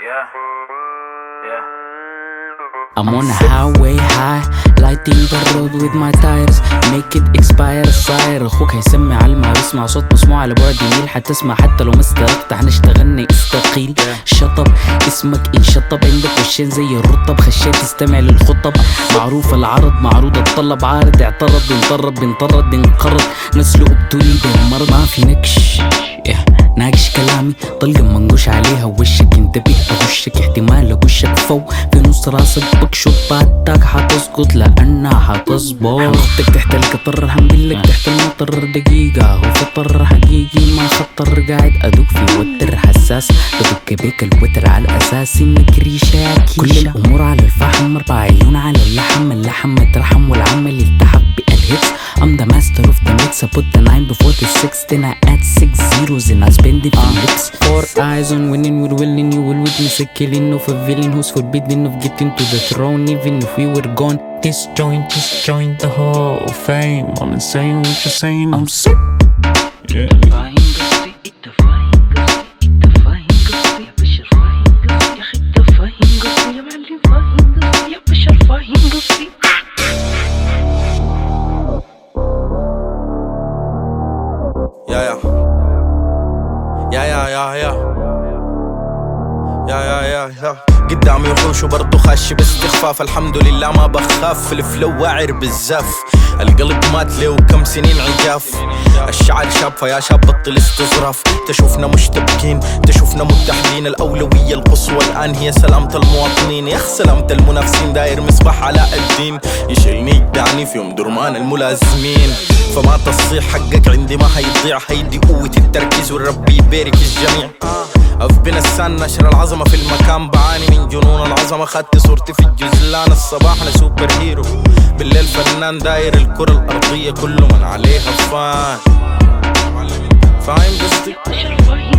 Yeah. Yeah. I'm on a highway high lighting the road with my tires make it expire صاير اخوك هيسمع على ما بيسمع صوت مسموع على بعد يميل حتسمع حتى لو ما استرقت حنشتغلنا استقيل شطب اسمك انشطب عندك وشين زي الرطب خشيت تستمع للخطب معروف العرض معروض الطلب عارض اعترض بنطرد بنطرد بنقرض نسله ابتلي بالمرض ما في نكش yeah. ناقش كلامي طلقة منقوش عليها وشك انتبه اغشك احتمال اغشك فو في نص راسك بكشط باتك حتسقط لانها حتظبط حنحطك تحت القطر حنبلك تحت المطر دقيقة هو فطر حقيقي ما خطر قاعد ادوق في وتر حساس بدق بيك الوتر على اساس انك ريشة كل الامور على الفحم اربع عيون على اللحم اللحم مترحم والعمل يلتحق بالهيتس I'm the master of the mix I put the nine before the six Then I add six zeros and I spend it on lips Four eyes on winning we're willing You will witness a killing of a villain Who's forbidden of getting to the throne Even if we were gone This joint, this joint, the Hall of Fame. I'm insane what you're saying. I'm sick. Yeah. فاهم قصدي انت فاهم قصدي انت فاهم قصدي يا بشر فاهم قصدي يا اخي انت فاهم قصدي يا معلم فاهم قصدي يا بشر فاهم قصدي يا يا يا يا يا يا يا يا يا يا قدامي وحوش وبرضه خش باستخفاف الحمد لله ما بخاف الفلو واعر بالزف القلب مات له كم سنين عجاف الشعر شاب فيا شاب بطل استظراف تشوفنا مشتبكين تشوفنا متحدين الأولوية القصوى الآن هي سلامة المواطنين يا أخ سلامة المنافسين داير مصباح علاء الدين يشيلني يدعني في يوم درمان الملازمين فما تصيح حقك عندي ما هيضيع هيدي قوة التركيز والرب يبارك الجميع اف بين السن نشر العظمة في المكان بعاني من جنون العظمة خدت صورتي في الجزلان الصباح انا سوبر هيرو بالليل فنان داير الكرة الأرضية كله من عليها فان فاهم قصدي بشر فاهم